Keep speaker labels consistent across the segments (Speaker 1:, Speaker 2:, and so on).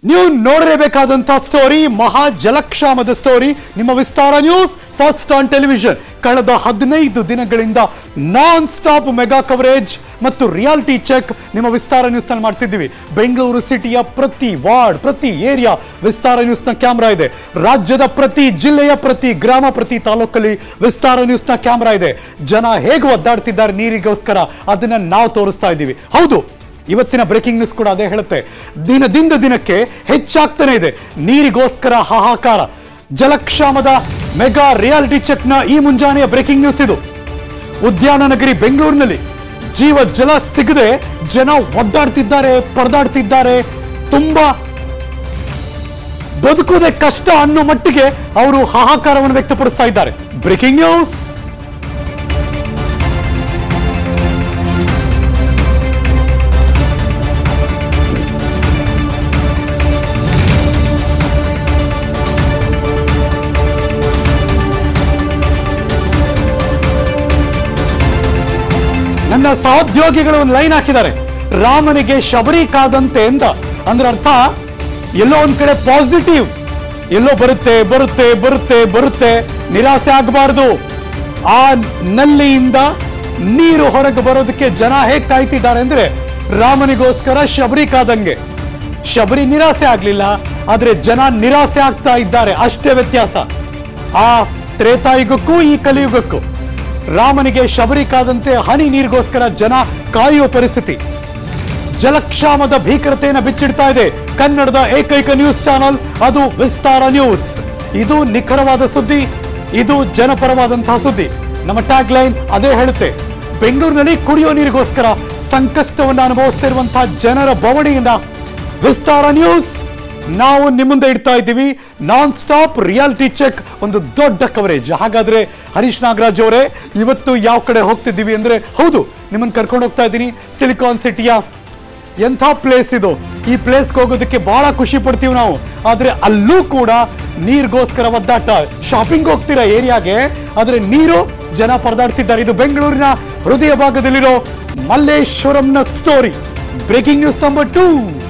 Speaker 1: ನೀವು ನೋಡಲೇಬೇಕಾದಂತ ಸ್ಟೋರಿ ಮಹಾ ಜಲಕ್ಷಾಮದ ಸ್ಟೋರಿ ನಿಮ್ಮ Vistara news first on television ಕಳೆದ ಹದಿನೈದು ದಿನಗಳಿಂದ ನಾನ್ ಸ್ಟಾಪ್ ಮೆಗಾ ಕವರೇಜ್ ಮತ್ತು ರಿಯಾಲಿಟಿ ಚೆಕ್ ನಿಮ್ಮ ವಿಸ್ತಾರ ನ್ಯೂಸ್ ನಲ್ಲಿ ಮಾಡ್ತಿದ್ದೀವಿ ಬೆಂಗಳೂರು ಸಿಟಿಯ ಪ್ರತಿ ವಾರ್ಡ್ ಪ್ರತಿ ಏರಿಯಾ ವಿಸ್ತಾರ ನ್ಯೂಸ್ ನ ಕ್ಯಾಮ್ರಾ ಇದೆ ರಾಜ್ಯದ ಪ್ರತಿ ಜಿಲ್ಲೆಯ ಪ್ರತಿ ಗ್ರಾಮ ಪ್ರತಿ ತಾಲೂಕಲ್ಲಿ ವಿಸ್ತಾರ ನ್ಯೂಸ್ ನ ಕ್ಯಾಮ್ರಾ ಇದೆ ಜನ ಹೇಗೆ ಒದ್ದಾಡ್ತಿದ್ದಾರೆ ನೀರಿಗೋಸ್ಕರ ಅದನ್ನ ನಾವು ತೋರಿಸ್ತಾ ಇದ್ದೀವಿ ಹೌದು ಇವತ್ತಿನ ಬ್ರೇಕಿಂಗ್ ನ್ಯೂಸ್ ಕೂಡ ಅದೇ ಹೇಳುತ್ತೆ ದಿನದಿಂದ ದಿನಕ್ಕೆ ಹೆಚ್ಚಾಗ್ತಾನೆ ಇದೆ ನೀರಿಗೋಸ್ಕರ ಹಾಹಾಕಾರ ಜಲಕ್ಷಾಮದ ಮೆಗಾ ರಿಯಾಲಿಟಿ ಚೆಕ್ನ ಈ ಮುಂಜಾನೆಯ ಬ್ರೇಕಿಂಗ್ ನ್ಯೂಸ್ ಇದು ಉದ್ಯಾನ ನಗರಿ ಬೆಂಗಳೂರಿನಲ್ಲಿ ಜೀವ ಜಲ ಸಿಗದೆ ಜನ ಒದ್ದಾಡ್ತಿದ್ದಾರೆ ಪರದಾಡ್ತಿದ್ದಾರೆ ತುಂಬಾ ಬದುಕುವುದೇ ಕಷ್ಟ ಅನ್ನೋ ಮಟ್ಟಿಗೆ ಅವರು ಹಾಹಾಕಾರವನ್ನು ವ್ಯಕ್ತಪಡಿಸ್ತಾ ಇದ್ದಾರೆ ಬ್ರೇಕಿಂಗ್ ನ್ಯೂಸ್ ನನ್ನ ಸಹೋದ್ಯೋಗಿಗಳು ಒಂದು ಲೈನ್ ಹಾಕಿದ್ದಾರೆ ರಾಮನಿಗೆ ಶಬರಿ ಕಾದಂತೆ ಅಂತ ಅಂದ್ರೆ ಅರ್ಥ ಎಲ್ಲೋ ಒಂದ್ ಕಡೆ ಪಾಸಿಟಿವ್ ಎಲ್ಲೋ ಬರುತ್ತೆ ಬರುತ್ತೆ ಬರುತ್ತೆ ಬರುತ್ತೆ ನಿರಾಸೆ ಆಗಬಾರ್ದು ಆ ನಲ್ಲಿಯಿಂದ ನೀರು ಹೊರಗೆ ಬರೋದಕ್ಕೆ ಜನ ಹೇಗೆ ಕಾಯ್ತಿದ್ದಾರೆ ಅಂದ್ರೆ ರಾಮನಿಗೋಸ್ಕರ ಶಬರಿ ಕಾದಂಗೆ ಶಬರಿ ನಿರಾಸೆ ಆಗ್ಲಿಲ್ಲ ಆದ್ರೆ ಜನ ನಿರಾಸೆ ಆಗ್ತಾ ಇದ್ದಾರೆ ಅಷ್ಟೇ ವ್ಯತ್ಯಾಸ ಆ ತ್ರೇತಾಯುಗಕ್ಕೂ ಈ ಕಲಿಯುಗಕ್ಕೂ ರಾಮನಿಗೆ ಶಬರಿ ಕಾದಂತೆ ಹನಿ ನೀರಿಗೋಸ್ಕರ ಜನ ಕಾಯುವ ಪರಿಸ್ಥಿತಿ ಜಲಕ್ಷಾಮದ ಭೀಕರತೆಯನ್ನು ಬಿಚ್ಚಿಡ್ತಾ ಇದೆ ಕನ್ನಡದ ಏಕೈಕ ನ್ಯೂಸ್ ಚಾನಲ್ ಅದು ವಿಸ್ತಾರ ನ್ಯೂಸ್ ಇದು ನಿಖರವಾದ ಸುದ್ದಿ ಇದು ಜನಪರವಾದಂತಹ ಸುದ್ದಿ ನಮ್ಮ ಟ್ಯಾಗ್ ಲೈನ್ ಅದೇ ಹೇಳುತ್ತೆ ಬೆಂಗಳೂರಿನಲ್ಲಿ ಕುಡಿಯೋ ನೀರಿಗೋಸ್ಕರ ಸಂಕಷ್ಟವನ್ನು ಅನುಭವಿಸ್ತಾ ಇರುವಂತಹ ಜನರ ಬವಣೆಯನ್ನ ವಿಸ್ತಾರ ನ್ಯೂಸ್ ನಾವು ನಿಮ್ಮ ಮುಂದೆ ಇಡ್ತಾ ಇದ್ದೀವಿ ನಾನ್ ಸ್ಟಾಪ್ ರಿಯಾಲಿಟಿ ಚೆಕ್ ಒಂದು ದೊಡ್ಡ ಕವರೇಜ್ ಹಾಗಾದ್ರೆ ಹರೀಶ್ ನಾಗರಾಜ್ ಅವರೇ ಇವತ್ತು ಯಾವ ಕಡೆ ಹೋಗ್ತಿದ್ದೀವಿ ಅಂದ್ರೆ ಹೌದು ನಿಮ್ಮನ್ನ ಕರ್ಕೊಂಡು ಹೋಗ್ತಾ ಇದ್ದೀನಿ ಸಿಲಿಕಾನ್ ಸಿಟಿಯ ಎಂಥ ಪ್ಲೇಸ್ ಇದು ಈ ಪ್ಲೇಸ್ಗೆ ಹೋಗೋದಕ್ಕೆ ಬಹಳ ಖುಷಿ ಪಡ್ತೀವಿ ನಾವು ಆದ್ರೆ ಅಲ್ಲೂ ಕೂಡ ನೀರಿಗೋಸ್ಕರ ಒದ್ದಾಟ ಶಾಪಿಂಗ್ ಹೋಗ್ತೀರಾ ಏರಿಯಾಗೆ ಆದ್ರೆ ನೀರು ಜನ ಪರದಾಡ್ತಿದ್ದಾರೆ ಇದು ಬೆಂಗಳೂರಿನ ಹೃದಯ ಭಾಗದಲ್ಲಿರೋ ಮಲ್ಲೇಶ್ವರಂನ story breaking news number two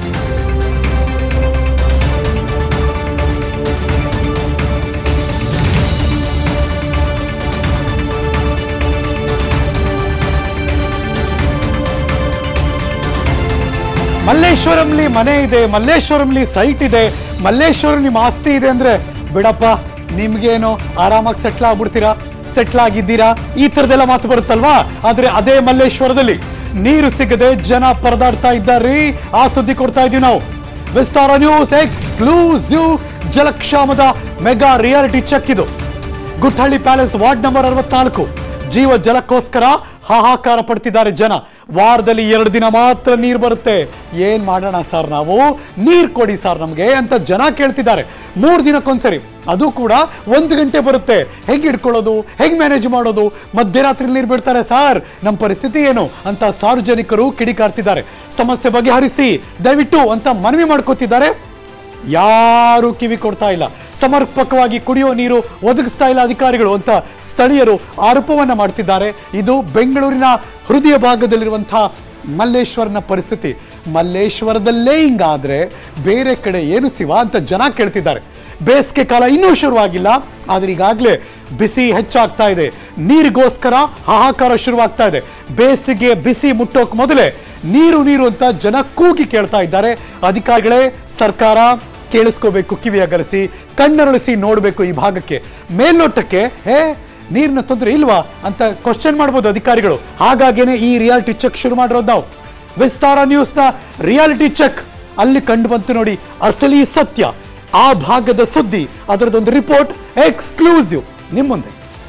Speaker 1: ಮಲ್ಲೇಶ್ವರಂಲಿ ಮನೆ ಇದೆ ಮಲ್ಲೇಶ್ವರಂಲಿ ಸೈಟ್ ಇದೆ ಮಲ್ಲೇಶ್ವರಂ ನಿಮ್ಮ ಆಸ್ತಿ ಇದೆ ಅಂದ್ರೆ ಬಿಡಪ್ಪ ನಿಮ್ಗೇನು ಆರಾಮಾಗಿ ಸೆಟ್ಲ್ ಆಗ್ಬಿಡ್ತೀರಾ ಸೆಟ್ಲ್ ಆಗಿದ್ದೀರಾ ಈ ಥರದೆಲ್ಲ ಮಾತು ಬರುತ್ತಲ್ವಾ ಆದ್ರೆ ಅದೇ ಮಲ್ಲೇಶ್ವರದಲ್ಲಿ ನೀರು ಸಿಗದೆ ಜನ ಪರದಾಡ್ತಾ ಇದ್ದಾರ್ರಿ ಆ ಸುದ್ದಿ ಕೊಡ್ತಾ ಇದೀವಿ ನಾವು ವಿಸ್ತಾರ ನ್ಯೂಸ್ ಎಕ್ಸ್ಕ್ಲೂಸಿವ್ ಜಲಕ್ಷಾಮದ ಮೆಗಾ ರಿಯಾಲಿಟಿ ಚೆಕ್ ಇದು ಗುಟ್ಟಹಳ್ಳಿ ಪ್ಯಾಲೇಸ್ ವಾರ್ಡ್ ನಂಬರ್ ಅರವತ್ನಾಲ್ಕು ಜೀವ ಜಲಕ್ಕೋಸ್ಕರ ಹಾಹಾಕಾರ ಪಡ್ತಿದ್ದಾರೆ ಜನ ವಾರದಲ್ಲಿ ಎರಡು ದಿನ ಮಾತ್ರ ನೀರು ಬರುತ್ತೆ ಏನ್ ಮಾಡೋಣ ಸರ್ ನಾವು ನೀರು ಕೊಡಿ ಸರ್ ನಮಗೆ ಅಂತ ಜನ ಕೇಳ್ತಿದ್ದಾರೆ ಮೂರು ದಿನಕ್ಕೊಂದ್ಸರಿ ಅದು ಕೂಡ ಒಂದು ಗಂಟೆ ಬರುತ್ತೆ ಹೆಂಗೆ ಇಟ್ಕೊಳ್ಳೋದು ಹೆಂಗೆ ಮ್ಯಾನೇಜ್ ಮಾಡೋದು ಮಧ್ಯರಾತ್ರಿ ನೀರು ಬಿಡ್ತಾರೆ ಸರ್ ನಮ್ಮ ಪರಿಸ್ಥಿತಿ ಏನು ಅಂತ ಸಾರ್ವಜನಿಕರು ಕಿಡಿಕಾರ್ತಿದ್ದಾರೆ ಸಮಸ್ಯೆ ಬಗೆಹರಿಸಿ ದಯವಿಟ್ಟು ಅಂತ ಮನವಿ ಮಾಡ್ಕೋತಿದ್ದಾರೆ ಯಾರು ಕಿವಿ ಕೊಡ್ತಾ ಇಲ್ಲ ಸಮರ್ಪಕವಾಗಿ ಕುಡಿಯೋ ನೀರು ಒದಗಿಸ್ತಾ ಇಲ್ಲ ಅಧಿಕಾರಿಗಳು ಅಂತ ಸ್ಥಳೀಯರು ಆರೋಪವನ್ನ ಮಾಡ್ತಿದ್ದಾರೆ ಇದು ಬೆಂಗಳೂರಿನ ಹೃದಯ ಭಾಗದಲ್ಲಿರುವಂತಹ ಮಲ್ಲೇಶ್ವರನ ಪರಿಸ್ಥಿತಿ ಮಲ್ಲೇಶ್ವರದಲ್ಲೇ ಹಿಂಗಾದ್ರೆ ಬೇರೆ ಕಡೆ ಏನು ಸಿವ ಅಂತ ಜನ ಕೇಳ್ತಿದ್ದಾರೆ ಬೇಸಿಗೆ ಕಾಲ ಇನ್ನೂ ಶುರುವಾಗಿಲ್ಲ ಆದ್ರೆ ಈಗಾಗಲೇ ಬಿಸಿ ಹೆಚ್ಚಾಗ್ತಾ ಇದೆ ನೀರಿಗೋಸ್ಕರ ಹಾಹಾಕಾರ ಶುರುವಾಗ್ತಾ ಇದೆ ಬೇಸಿಗೆ ಬಿಸಿ ಮುಟ್ಟೋಕ್ ಮೊದಲೇ ನೀರು ನೀರು ಅಂತ ಜನ ಕೂಗಿ ಕೇಳ್ತಾ ಇದ್ದಾರೆ ಅಧಿಕಾರಿಗಳೇ ಸರ್ಕಾರ ಕೇಳಿಸ್ಕೋಬೇಕು ಕಿವಿ ಅಗಲಿಸಿ ಕಣ್ಣರಳಿಸಿ ನೋಡಬೇಕು ಈ ಭಾಗಕ್ಕೆ ಮೇಲ್ನೋಟಕ್ಕೆ ಹೇ ನೀರಿನ ತೊಂದರೆ ಇಲ್ವಾ ಅಂತ ಕ್ವಶನ್ ಮಾಡ್ಬೋದು ಅಧಿಕಾರಿಗಳು ಹಾಗಾಗೇನೆ ಈ ರಿಯಾಲಿಟಿ ಚೆಕ್ ಶುರು ಮಾಡಿರೋದು ನಾವು ವಿಸ್ತಾರ ನ್ಯೂಸ್ನ ರಿಯಾಲಿಟಿ ಚೆಕ್ ಅಲ್ಲಿ ಕಂಡು ಬಂತು ನೋಡಿ ಅಸಲಿ ಸತ್ಯ ಆ ಭಾಗದ ಸುದ್ದಿ ಅದರದೊಂದು ರಿಪೋರ್ಟ್ ಎಕ್ಸ್ಕ್ಲೂಸಿವ್ ನಿಮ್ಮ ಮುಂದೆ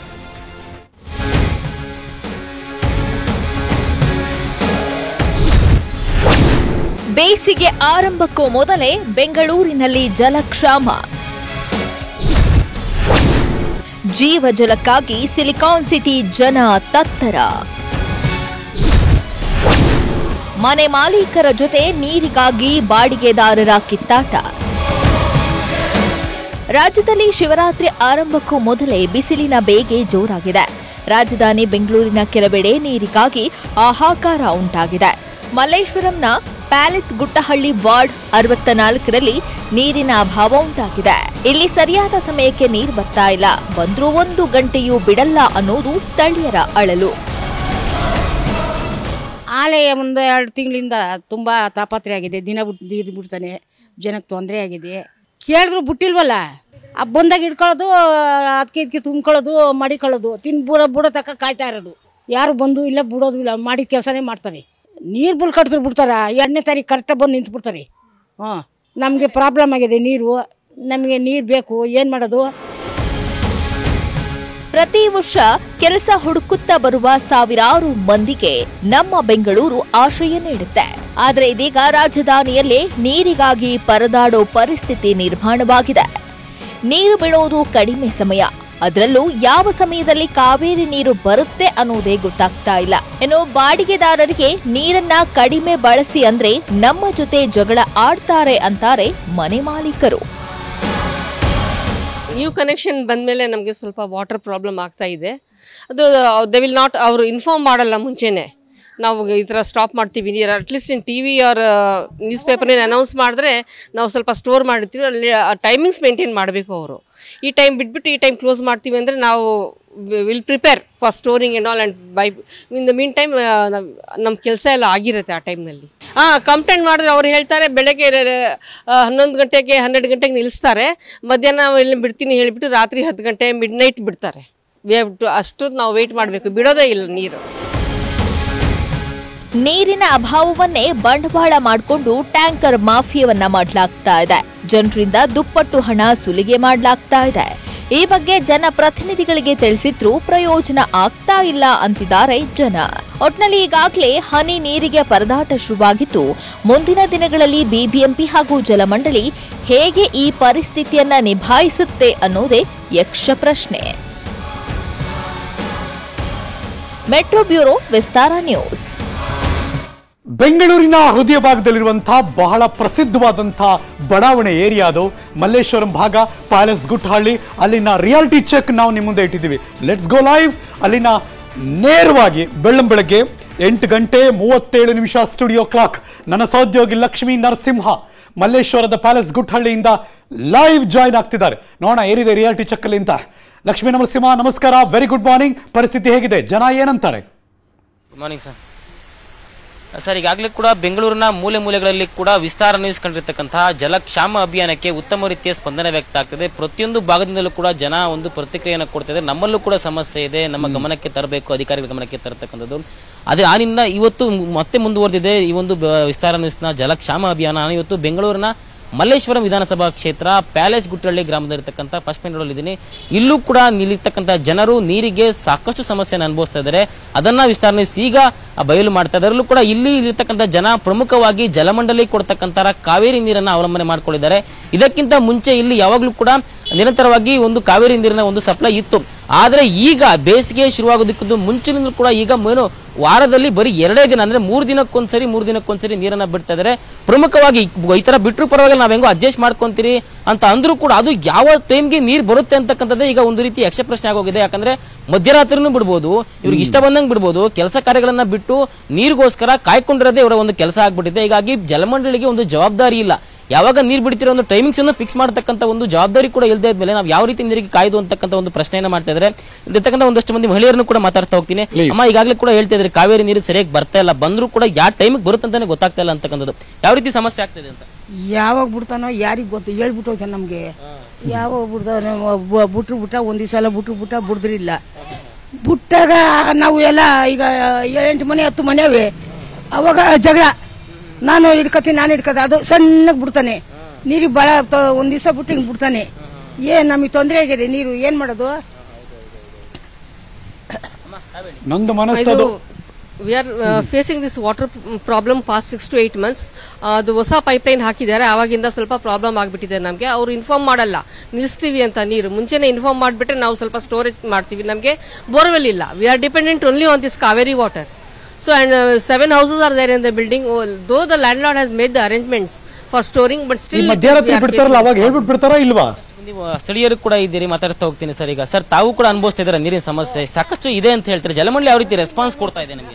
Speaker 2: ಬೇಸಿಗೆ ಆರಂಭಕ್ಕೂ ಮೊದಲೇ ಬೆಂಗಳೂರಿನಲ್ಲಿ ಜಲಕ್ಷಾಮ ಜೀವ ಜಲಕ್ಕಾಗಿ ಸಿಲಿಕಾನ್ ಸಿಟಿ ಜನ ತತ್ತರ ಮನೆ ಮಾಲೀಕರ ಜೊತೆ ನೀರಿಗಾಗಿ ಬಾಡಿಗೆದಾರರ ಕಿತ್ತಾಟ ರಾಜ್ಯದಲ್ಲಿ ಶಿವರಾತ್ರಿ ಆರಂಭಕ್ಕೂ ಮೊದಲೇ ಬಿಸಿಲಿನ ಬೇಗೆ ಜೋರಾಗಿದೆ ರಾಜಧಾನಿ ಬೆಂಗಳೂರಿನ ಕೆಲವೆಡೆ ನೀರಿಗಾಗಿ ಹಾಹಾಕಾರ ಉಂಟಾಗಿದೆ ಮಲ್ಲೇಶ್ವರಂನ ಪ್ಯಾಲೇಸ್ ಗುಟ್ಟಹಳ್ಳಿ ವಾರ್ಡ್ ಅರವತ್ತ ನಾಲ್ಕರಲ್ಲಿ ನೀರಿನ ಅಭಾವ ಉಂಟಾಗಿದೆ ಇಲ್ಲಿ ಸರಿಯಾದ ಸಮಯಕ್ಕೆ ನೀರು ಬರ್ತಾ ಇಲ್ಲ ಬಂದ್ರೂ ಒಂದು ಗಂಟೆಯೂ ಬಿಡಲ್ಲ ಅನ್ನೋದು ಸ್ಥಳೀಯರ ಅಳಲು
Speaker 3: ಆಲಯ ಒಂದು ಎರಡು ತಿಂಗಳಿಂದ ತುಂಬ ತಾಪತ್ರೆ ಆಗಿದೆ ದಿನ ಬಿಟ್ಟು ನೀರು ಬಿಡ್ತಾನೆ ಜನಕ್ಕೆ ತೊಂದರೆ ಆಗಿದೆ ಕೇಳಿದ್ರು ಬಿಟ್ಟಿಲ್ವಲ್ಲ ಆ ಬಂದಾಗ ಇಟ್ಕೊಳ್ಳೋದು ಅದಕ್ಕೆ ಇದಕ್ಕೆ ತುಂಬ್ಕೊಳ್ಳೋದು ಮಡಿಕೊಳ್ಳೋದು ತಿನ್ ಬುಡ ಬುಡ ತಕ್ಕ ಕಾಯ್ತಾ ಇರೋದು ಯಾರು ಬಂದು ಇಲ್ಲ ಬಿಡೋದು ಇಲ್ಲ ಮಾಡಿದ ಕೆಲಸನೇ ಮಾಡ್ತಾರೆ ನೀರು ಬುಲ್ ಕಟ್ಟಿದ್ರು ಬಿಡ್ತಾರ ಎರಡನೇ ತಾರೀಕು ಕರೆಕ್ಟಾಗಿ ಬಂದು ನಿಂತ್ಬಿಡ್ತಾರೆ ಹಾಂ ನಮಗೆ ಪ್ರಾಬ್ಲಮ್ ಆಗಿದೆ ನೀರು ನಮಗೆ ನೀರು ಬೇಕು ಏನು ಮಾಡೋದು
Speaker 2: ಪ್ರತಿ ವರ್ಷ ಕೆಲಸ ಹುಡುಕುತ್ತಾ ಬರುವ ಸಾವಿರಾರು ಮಂದಿಗೆ ನಮ್ಮ ಬೆಂಗಳೂರು ಆಶ್ರಯ ನೀಡುತ್ತೆ ಆದರೆ ಇದೀಗ ರಾಜಧಾನಿಯಲ್ಲೇ ನೀರಿಗಾಗಿ ಪರದಾಡೋ ಪರಿಸ್ಥಿತಿ ನಿರ್ಮಾಣವಾಗಿದೆ ನೀರು ಬಿಡೋದು ಕಡಿಮೆ ಸಮಯ ಅದರಲ್ಲೂ ಯಾವ ಸಮಯದಲ್ಲಿ ಕಾವೇರಿ ನೀರು ಬರುತ್ತೆ ಅನ್ನೋದೇ ಗೊತ್ತಾಗ್ತಾ ಇಲ್ಲ ಇನ್ನು ಬಾಡಿಗೆದಾರರಿಗೆ ನೀರನ್ನ ಕಡಿಮೆ ಬಳಸಿ ಅಂದ್ರೆ ನಮ್ಮ ಜೊತೆ ಜಗಳ ಆಡ್ತಾರೆ ಅಂತಾರೆ ಮನೆ ಮಾಲೀಕರು
Speaker 4: ನ್ಯೂ ಕನೆಕ್ಷನ್ ಬಂದಮೇಲೆ ನಮಗೆ ಸ್ವಲ್ಪ ವಾಟರ್ ಪ್ರಾಬ್ಲಮ್ ಆಗ್ತಾ ಇದೆ ಅದು ದೆ ವಿಲ್ ನಾಟ್ ಅವರು ಇನ್ಫಾರ್ಮ್ ಮಾಡಲ್ಲ ಮುಂಚೆನೇ ನಾವು ಈ ಥರ ಸ್ಟಾಪ್ ಮಾಡ್ತೀವಿ ನೀರು at least in T V or news ಪೇಪರ್ನಲ್ಲಿ ಅನೌನ್ಸ್ ಮಾಡಿದ್ರೆ ನಾವು ಸ್ವಲ್ಪ ಸ್ಟೋರ್ ಮಾಡಿರ್ತೀವಿ ಅಲ್ಲಿ ಟೈಮಿಂಗ್ಸ್ ಮೇಂಟೈನ್ ಮಾಡಬೇಕು ಅವರು ಈ ಟೈಮ್ ಬಿಟ್ಬಿಟ್ಟು ಈ ಟೈಮ್ ಕ್ಲೋಸ್ ಮಾಡ್ತೀವಿ ಅಂದರೆ ನಾವು will prepare for storing and all and by in the mean time ನಮ್ಮ ಕೆಲಸ ಎಲ್ಲ ಆಗಿರುತ್ತೆ ಆ ಟೈಮ್ನಲ್ಲಿ ಹಾಂ ಕಂಪ್ಲೇಂಟ್ ಮಾಡಿದ್ರೆ ಅವ್ರು ಹೇಳ್ತಾರೆ ಬೆಳಗ್ಗೆ ಆ, ಹನ್ನೊಂದು ಗಂಟೆಗೆ ಹನ್ನೆರಡು ಗಂಟೆಗೆ ನಿಲ್ಲಿಸ್ತಾರೆ ಮಧ್ಯಾಹ್ನ ಇಲ್ಲಿ ಬಿಡ್ತೀನಿ ಹೇಳಿಬಿಟ್ಟು ರಾತ್ರಿ ಹತ್ತು ಗಂಟೆ ಮಿಡ್ ನೈಟ್ ಬಿಡ್ತಾರೆ ವಿ ಹ್ಯಾವ್ ಟು ಅಷ್ಟೊತ್ತು ನಾವು ವೆಯ್ಟ್ ಮಾಡಬೇಕು ಬಿಡೋದೇ ಇಲ್ಲ ನೀರು
Speaker 2: ನೀರಿನ ಅಭಾವವನ್ನೇ ಬಂಡವಾಳ ಮಾಡಿಕೊಂಡು ಟ್ಯಾಂಕರ್ ಮಾಫಿಯವನ್ನ ಮಾಡಲಾಗ್ತಾ ಇದೆ ಜನರಿಂದ ದುಪ್ಪಟ್ಟು ಹಣ ಸುಲಿಗೆ ಮಾಡಲಾಗ್ತಾ ಇದೆ ಈ ಬಗ್ಗೆ ಜನಪ್ರತಿನಿಧಿಗಳಿಗೆ ತಿಳಿಸಿದ್ರೂ ಪ್ರಯೋಜನ ಆಗ್ತಾ ಇಲ್ಲ ಅಂತಿದ್ದಾರೆ ಜನ ಒಟ್ನಲ್ಲಿ ಈಗಾಗಲೇ ಹನಿ ನೀರಿಗೆ ಪರದಾಟ ಶುರುವಾಗಿದ್ದು ಮುಂದಿನ ದಿನಗಳಲ್ಲಿ ಬಿಬಿಎಂಪಿ ಹಾಗೂ ಜಲಮಂಡಳಿ ಹೇಗೆ ಈ ಪರಿಸ್ಥಿತಿಯನ್ನ ನಿಭಾಯಿಸುತ್ತೆ ಅನ್ನೋದೇ ಯಕ್ಷ ಪ್ರಶ್ನೆ ಮೆಟ್ರೋ ಬ್ಯೂರೋ ವಿಸ್ತಾರ ನ್ಯೂಸ್
Speaker 1: ಬೆಂಗಳೂರಿನ ಹೃದಯ ಭಾಗದಲ್ಲಿರುವಂತಹ ಬಹಳ ಪ್ರಸಿದ್ಧವಾದಂತಹ ಬಡಾವಣೆ ಏರಿಯಾ ಅದು ಮಲ್ಲೇಶ್ವರಂ ಭಾಗ ಪ್ಯಾಲೇಸ್ ಗುಟ್ಟಹಳ್ಳಿ ಅಲ್ಲಿನ ರಿಯಾಲಿಟಿ ಚೆಕ್ ನಾವು ನಿಮ್ಮ ಮುಂದೆ ಇಟ್ಟಿದ್ದೀವಿ ಲೆಟ್ಸ್ ಗೋ ಲೈವ್ ಅಲ್ಲಿನ ನೇರವಾಗಿ ಬೆಳ್ಳಂ ಬೆಳಗ್ಗೆ ಎಂಟು ಗಂಟೆ ಮೂವತ್ತೇಳು ನಿಮಿಷ ಸ್ಟುಡಿಯೋ ಕ್ಲಾಕ್ ನನ್ನ ಸಹೋದ್ಯೋಗಿ ಲಕ್ಷ್ಮೀ ನರಸಿಂಹ ಮಲ್ಲೇಶ್ವರದ ಪ್ಯಾಲೇಸ್ ಗುಟ್ಟಹಳ್ಳಿಯಿಂದ ಲೈವ್ ಜಾಯ್ನ್ ಆಗ್ತಿದ್ದಾರೆ ನೋಡೋಣ ಏನಿದೆ ರಿಯಾಲಿಟಿ ಚೆಕ್ ಅಲ್ಲಿ ಅಂತ ಲಕ್ಷ್ಮೀ ನರಸಿಂಹ ನಮಸ್ಕಾರ ವೆರಿ ಗುಡ್ ಮಾರ್ನಿಂಗ್ ಪರಿಸ್ಥಿತಿ ಹೇಗಿದೆ ಜನ ಏನಂತಾರೆ
Speaker 5: ಗುಡ್ ಮಾರ್ನಿಂಗ್ ಸರ್ ಸರ್ ಈಗಾಗಲೇ ಕೂಡ ಬೆಂಗಳೂರಿನ ಮೂಲೆ ಮೂಲೆಗಳಲ್ಲಿ ಕೂಡ ವಿಸ್ತಾರ ನ್ಯೂಸ್ ಕಂಡಿರ್ತಕ್ಕಂತಹ ಜಲಕ್ಷಾಮ ಅಭಿಯಾನಕ್ಕೆ ಉತ್ತಮ ರೀತಿಯ ಸ್ಪಂದನೆ ವ್ಯಕ್ತ ಆಗ್ತದೆ ಪ್ರತಿಯೊಂದು ಭಾಗದಿಂದಲೂ ಕೂಡ ಜನ ಒಂದು ಪ್ರತಿಕ್ರಿಯೆಯನ್ನು ಕೊಡ್ತಿದ್ದಾರೆ ನಮ್ಮಲ್ಲೂ ಕೂಡ ಸಮಸ್ಯೆ ಇದೆ ನಮ್ಮ ಗಮನಕ್ಕೆ ತರಬೇಕು ಅಧಿಕಾರಿಗಳ ಗಮನಕ್ಕೆ ತರತಕ್ಕಂಥದ್ದು ಅದೇ ಆ ನಿನ್ನ ಇವತ್ತು ಮತ್ತೆ ಮುಂದುವರೆದಿದೆ ಈ ಒಂದು ಬ- ವಿಸ್ತಾರ ನ್ಯೂಸ್ನ ಜಲಕ್ಷಾಮ ಅಭಿಯಾನ ನಾನು ಇವತ್ತು ಬೆಂಗಳೂರಿನ ಮಲ್ಲೇಶ್ವರಂ ವಿಧಾನಸಭಾ ಕ್ಷೇತ್ರ ಪ್ಯಾಲೇಸ್ ಗುಟ್ಟಳ್ಳಿ ಗ್ರಾಮದಲ್ಲಿರ್ತಕ್ಕಂಥ ಫಸ್ಟ್ ಮೇನ್ ಇದ್ದೀನಿ ಇಲ್ಲೂ ಕೂಡ ನಿಲ್ಲಿರ್ತಕ್ಕಂಥ ಜನರು ನೀರಿಗೆ ಸಾಕಷ್ಟು ಸಮಸ್ಯೆಯನ್ನು ಅನುಭವಿಸ್ತಾ ಇದ್ದಾರೆ ಅದನ್ನ ವಿಸ್ತಾರ ಈಗ ಬಯಲು ಮಾಡ್ತಾ ಇದ್ದಾರೆ ಅಲ್ಲೂ ಕೂಡ ಇಲ್ಲಿ ಇರ್ತಕ್ಕಂಥ ಜನ ಪ್ರಮುಖವಾಗಿ ಜಲಮಂಡಲಿ ಕೊಡ್ತಕ್ಕಂಥ ಕಾವೇರಿ ನೀರನ್ನ ಅವಲಂಬನೆ ಮಾಡ್ಕೊಂಡಿದ್ದಾರೆ ಇದಕ್ಕಿಂತ ಮುಂಚೆ ಇಲ್ಲಿ ಯಾವಾಗಲೂ ಕೂಡ ನಿರಂತರವಾಗಿ ಒಂದು ಕಾವೇರಿ ನೀರಿನ ಒಂದು ಸಪ್ಲೈ ಇತ್ತು ಆದ್ರೆ ಈಗ ಬೇಸಿಗೆ ಶುರುವಾಗೋದಕ್ಕಿಂತ ಮುಂಚಿನಿಂದ ಕೂಡ ಈಗ ಏನು ವಾರದಲ್ಲಿ ಬರೀ ಎರಡೇ ದಿನ ಅಂದ್ರೆ ಮೂರು ದಿನಕ್ಕೊಂದ್ಸರಿ ಮೂರು ದಿನಕ್ಕೊಂದ್ಸರಿ ನೀರನ್ನ ಬಿಡ್ತಾ ಇದಾರೆ ಪ್ರಮುಖವಾಗಿ ಈ ತರ ಬಿಟ್ಟರು ಪರವಾಗಿಲ್ಲ ನಾವ್ ಹೆಂಗೋ ಅಡ್ಜಸ್ಟ್ ಮಾಡ್ಕೊಂತೀರಿ ಅಂತ ಅಂದ್ರೂ ಕೂಡ ಅದು ಯಾವ ಟೈಮ್ಗೆ ನೀರ್ ಬರುತ್ತೆ ಅಂತಕ್ಕಂಥದ್ದೇ ಈಗ ಒಂದು ರೀತಿ ಯಕ್ಷ ಪ್ರಶ್ನೆ ಆಗೋಗಿದೆ ಯಾಕಂದ್ರೆ ಮಧ್ಯರಾತ್ರಿನೂ ಬಿಡ್ಬೋದು ಇವ್ರಿಗೆ ಇಷ್ಟ ಬಂದಂಗೆ ಬಿಡ್ಬೋದು ಕೆಲಸ ಕಾರ್ಯಗಳನ್ನ ಬಿಟ್ಟು ನೀರಿಗೋಸ್ಕರ ಕಾಯ್ಕೊಂಡಿರೋದೇ ಇವರ ಒಂದು ಕೆಲಸ ಆಗ್ಬಿಟ್ಟಿದೆ ಹೀಗಾಗಿ ಜಲಮಂಡಳಿಗೆ ಒಂದು ಜವಾಬ್ದಾರಿ ಇಲ್ಲ ಯಾವಾಗ ನೀರು ಬಿಡ್ತಿರೋ ಒಂದು ಟೈಮಿಂಗ್ಸ್ ಅನ್ನು ಫಿಕ್ಸ್ ಮಾಡತಕ್ಕಂತ ಒಂದು ಜವಾಬ್ದಾರಿ ಕೂಡ ಇಲ್ಲದೆ ಇದ್ಮೇಲೆ ನಾವು ಯಾವ ರೀತಿ ನೀರಿಗೆ ಕಾಯ್ದು ಅಂತಕ್ಕಂಥ ಒಂದು ಪ್ರಶ್ನೆಯನ್ನ ಮಾಡ್ತಾ ಇದ್ದಾರೆ ಇರ್ತಕ್ಕಂಥ ಒಂದಷ್ಟು ಮಂದಿ ಮಹಿಳೆಯರನ್ನು ಕೂಡ ಮಾತಾಡ್ತಾ ಹೋಗ್ತೀನಿ ಅಮ್ಮ ಈಗಾಗಲೇ ಕೂಡ ಹೇಳ್ತಾ ಇದ್ರೆ ಕಾವೇರಿ ನೀರು ಸರಿಯಾಗಿ ಬರ್ತಾ ಇಲ್ಲ ಬಂದ್ರು ಕೂಡ ಯಾವ ಟೈಮಿಗೆ ಬರುತ್ತೆ ಅಂತಾನೆ ಗೊತ್ತಾಗ್ತಾ ಇಲ್ಲ ಅಂತಕ್ಕಂಥದ್ದು ಯಾವ ರೀತಿ ಸಮಸ್ಯೆ ಆಗ್ತಿದೆ ಅಂತ
Speaker 3: ಯಾವಾಗ ಬಿಡ್ತಾನೋ ಯಾರಿಗೆ ಗೊತ್ತು ಹೇಳ್ಬಿಟ್ಟು ಹೋಗ್ತಾನೆ ನಮಗೆ ಯಾವಾಗ ಬಿಡ್ತಾನೋ ಒಬ್ಬ ಬಿಟ್ರು ಬಿಟ್ಟ ಒಂದು ದಿವಸ ಎಲ್ಲ ಬಿಟ್ರು ಬಿಟ್ಟ ಬಿಡ್ದ್ರಿಲ್ಲ ಬಿಟ್ಟಾಗ ನಾವು ಎಲ್ಲ ಈಗ ಏಳೆಂಟು ಮನೆ ಹತ್ತು ಮನೆ ಅವೆ ಅವಾಗ ಜಗಳ ನಾನು ಹಿಡ್ಕತೀನಿ ನಾನು ಹಿಡ್ಕತೆ ಅದು ಸಣ್ಣಗೆ ಬಿಡ್ತಾನೆ ನೀರಿಗೆ ಭಾಳ ಒಂದು ದಿವಸ ಬಿಟ್ಟು ಹಿಂಗೆ ಬಿಡ್ತಾನೆ ಏನು ನಮಗೆ ತೊಂದರೆ ಆಗಿದೆ ನೀರು ಏನು ಮಾಡೋದು
Speaker 1: ನಂದು ಮನಸ್ಸದು
Speaker 4: we are facing this water problem past six to eight months ಅದು ಹೊಸ ಪೈಪ್ಲೈನ್ ಹಾಕಿದ್ದಾರೆ ಆವಾಗಿಂದ ಸ್ವಲ್ಪ ಪ್ರಾಬ್ಲಮ್ ಆಗಿಬಿಟ್ಟಿದೆ ನಮಗೆ ಅವರು ಇನ್ಫಾರ್ಮ್ ಮಾಡಲ್ಲ ನಿಲ್ಲಿಸ್ತೀವಿ ಅಂತ ನೀರು ಮುಂಚೆನೆ ಇನ್ಫಾರ್ಮ್ ಮಾಡಿಬಿಟ್ರೆ ನಾವು ಸ್ವಲ್ಪ ಸ್ಟೋರೇಜ್ ಮಾಡ್ತೀವಿ ನಮಗೆ ಬೋರ್ವೆಲ್ ಇಲ್ಲ we are dependent only on this Kaveri water so and seven houses are there in the building though the landlord has made the arrangements for storing but
Speaker 1: ಈ
Speaker 4: ಸ್ಟಿಲ್
Speaker 1: ಮಧ್ಯರಾತ್ರಿ ಬಿಡ್ತಾರಲ್ಲ ಅವಾಗ ಹೇಳ್ಬಿಟ್ಟು ಬಿಡ್ತಾರಾ ಇಲ್ವಾ
Speaker 5: ನೀವು ಸ್ಥಳೀಯರು ಕೂಡ ಇದ್ದೀರಿ ಮಾತಾಡ್ತಾ ಹೋಗ್ತೀನಿ ಸರ್ ಈಗ ಸರ್ ತಾವು ಕೂಡ ಅನುಭವಿಸ್ತಾ ಇದ್ದಾರೆ ನೀರಿನ ಸಮಸ್ಯೆ ಸಾಕಷ್ಟು ಇದೆ ಅಂತ ಹೇಳ್ತಾರೆ ಜಲಮಂಡಳಿ ಯಾವ ರೀತಿ ರೆಸ್ಪಾನ್ಸ್ ಕೊಡ್ತಾ ಇದೆ ನಿಮಗೆ ಅಂತ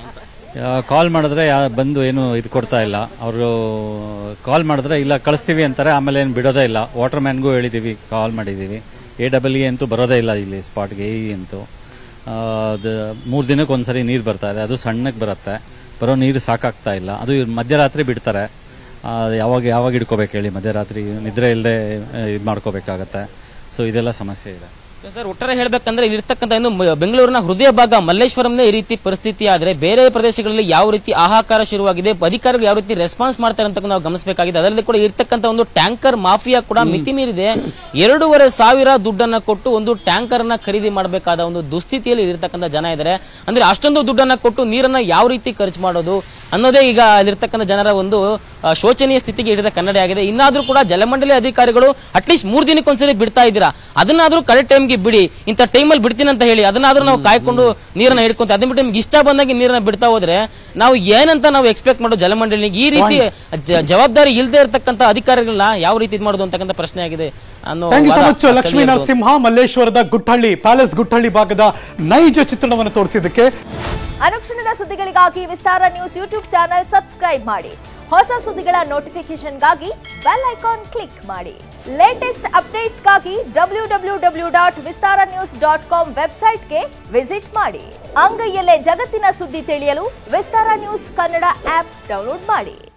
Speaker 6: ಕಾಲ್ ಮಾಡಿದ್ರೆ ಯಾ- ಬಂದು ಏನು ಇದು ಕೊಡ್ತಾ ಇಲ್ಲ ಅವರು ಕಾಲ್ ಮಾಡಿದ್ರೆ ಇಲ್ಲ ಕಳಿಸ್ತೀವಿ ಅಂತಾರೆ ಆಮೇಲೆ ಏನು ಬಿಡೋದೇ ಇಲ್ಲ ವಾಟರ್ ಮ್ಯಾನ್ಗೂ ಹೇಳಿದ್ದೀವಿ ಕಾಲ್ ಮಾಡಿದ್ದೀವಿ ಎ ಡಬಲ್ ಇ ಅಂತೂ ಬರೋದೇ ಇಲ್ಲ ಇಲ್ಲಿ ಸ್ಪಾಟ್ಗೆ ಎ ಇ ಅಂತೂ ಆ, ಅದು ಮೂರು ದಿನಕ್ಕೆ ಒಂದ್ಸರಿ ನೀರು ಬರ್ತಾ ಇದೆ ಅದು ಸಣ್ಣಕ್ಕೆ ಬರುತ್ತೆ ಬರೋ ನೀರು ಸಾಕಾಗ್ತಾ ಇಲ್ಲ ಅದು ಇವ್ರು ಮಧ್ಯರಾತ್ರಿ ಬಿಡ್ತಾರೆ ಆ, ಯಾವಾಗ ಯಾವಾಗ ಹಿಡ್ಕೋಬೇಕು ಹೇಳಿ ಮಧ್ಯರಾತ್ರಿ ನಿದ್ರೆ ಇಲ್ಲದೆ ಇದು ಮಾಡ್ಕೋಬೇಕಾಗತ್ತೆ ಸೊ ಇದೆಲ್ಲ ಸಮಸ್ಯೆ ಇದೆ
Speaker 5: ಸರ್ ಒಟ್ಟಾರೆ ಹೇಳ್ಬೇಕಂದ್ರೆ ಇರ್ತಕ್ಕಂಥ ಇನ್ನು ಮ- ಬೆಂಗಳೂರಿನ ಹೃದಯ ಭಾಗ ಮಲ್ಲೇಶ್ವರಂನೇ ಈ ರೀತಿ ಪರಿಸ್ಥಿತಿ ಆದ್ರೆ ಬೇರೆ ಪ್ರದೇಶಗಳಲ್ಲಿ ಯಾವ ರೀತಿ ಹಾಹಾಕಾರ ಶುರುವಾಗಿದೆ ಅಧಿಕಾರಿಗಳು ಯಾವ ರೀತಿ ರೆಸ್ಪಾನ್ಸ್ ಮಾಡ್ತಾರೆ ಅಂತ ನಾವು ಗಮನಿಸಬೇಕಾಗಿದೆ ಅದರಲ್ಲಿ ಕೂಡ ಇರ್ತಕ್ಕಂಥ ಒಂದು ಟ್ಯಾಂಕರ್ ಮಾಫಿಯಾ ಕೂಡ ಮಿತಿ ಮೀರಿದೆ ಎರಡೂವರೆ ಸಾವಿರ ದುಡ್ಡನ್ನ ಕೊಟ್ಟು ಒಂದು ಟ್ಯಾಂಕರ್ ಅನ್ನ ಖರೀದಿ ಮಾಡಬೇಕಾದ ಒಂದು ದುಸ್ಥಿತಿಯಲ್ಲಿ ಇರ್ತಕ್ಕಂಥ ಜನ ಇದ್ದಾರೆ ಅಂದ್ರೆ ಅಷ್ಟೊಂದು ದುಡ್ಡನ್ನ ಕೊಟ್ಟು ನೀರನ್ನ ಯಾವ ರೀತಿ ಖರ್ಚು ಮಾಡೋದು ಅನ್ನೋದೇ ಈಗ ಅಲ್ಲಿರ್ತಕ್ಕಂಥ ಜನರ ಒಂದು ಆ, ಶೋಚನೀಯ ಸ್ಥಿತಿಗೆ ಹಿಡಿದ ಕನ್ನಡ ಆಗಿದೆ ಇನ್ನಾದ್ರೂ ಕೂಡ ಜಲಮಂಡಳಿ ಅಧಿಕಾರಿಗಳು ಅಟ್ಲೀಸ್ಟ್ ಮೂರ್ ದಿನಕ್ಕೊಂದ್ಸರಿ ಬಿಡ್ತಾ ಇದ್ದೀರಾ ಅದನ್ನಾದ್ರೂ ಕರೆಕ್ಟ್ ಟೈಮ್ಗೆ ಬಿಡಿ ಇಂಥ ಟೈಮಲ್ಲಿ ಬಿಡ್ತೀನಿ ಅಂತ ಹೇಳಿ ಅದನ್ನಾದ್ರೂ ನಾವು ಕಾಯ್ಕೊಂಡು ನೀರನ್ನ ಹಿಡ್ಕೊಂತ ಅದನ್ನ ಬಿಟ್ಟು ನಿಮ್ಗೆ ಇಷ್ಟ ಬಂದಂಗೆ ನೀರನ್ನ ಬಿಡ್ತಾ ಹೋದ್ರೆ ನಾವು ಏನಂತ ನಾವು ಎಕ್ಸ್ಪೆಕ್ಟ್ ಮಾಡೋದು ಜಲಮಂಡಳಿಗೆ ಈ ರೀತಿ ಜ- ಜವಾಬ್ದಾರಿ ಇಲ್ಲದೆ ಇರತಕ್ಕಂಥ ಅಧಿಕಾರಿಗಳನ್ನ ಯಾವ ರೀತಿ ಇದು ಮಾಡೋದು ಅಂತಕ್ಕಂಥ ಪ್ರಶ್ನೆ ಆಗಿದೆ ಅನ್ನೋ
Speaker 1: ಥ್ಯಾಂಕ್ ಯು ಸೊ
Speaker 5: ವಾದ
Speaker 1: ಮಚ್ ಲಕ್ಷ್ಮೀ
Speaker 5: ಸ್ಥಳೀಯರದು.
Speaker 1: ನರಸಿಂಹ ಮಲ್ಲೇಶ್ವರದ ಗುಟ್ಟಹಳ್ಳಿ ಪ್ಯಾಲೇಸ್ ಗುಟ್ಟಹಳ್ಳಿ ಭಾಗದ ನೈಜ ಚಿತ್ರಣವನ್ನು ತೋರಿಸಿದ್ದಕ್ಕೆ
Speaker 2: ಅನುಕ್ಷಣದ ಸುದ್ದಿಗಳಿಗಾಗಿ Vistara news YouTube channel subscribe ಮಾಡಿ ಹೊಸ ಸುದ್ದಿಗಳ ನೋಟಿಫಿಕೇಶನ್ಗಾಗಿ ಬೆಲ್ ಐಕಾನ್ ಕ್ಲಿಕ್ ಮಾಡಿ ಲೇಟೆಸ್ಟ್ ಅಪ್ಡೇಟ್ಸ್ಗಾಗಿ W W W dot Vistara news dot com ವೆಬ್ಸೈಟ್ಗೆ ವಿಸಿಟ್ ಮಾಡಿ ಅಂಗೈಯಲ್ಲೇ ಜಗತ್ತಿನ ಸುದ್ದಿ ತಿಳಿಯಲು Vistara news Kannada app download ಮಾಡಿ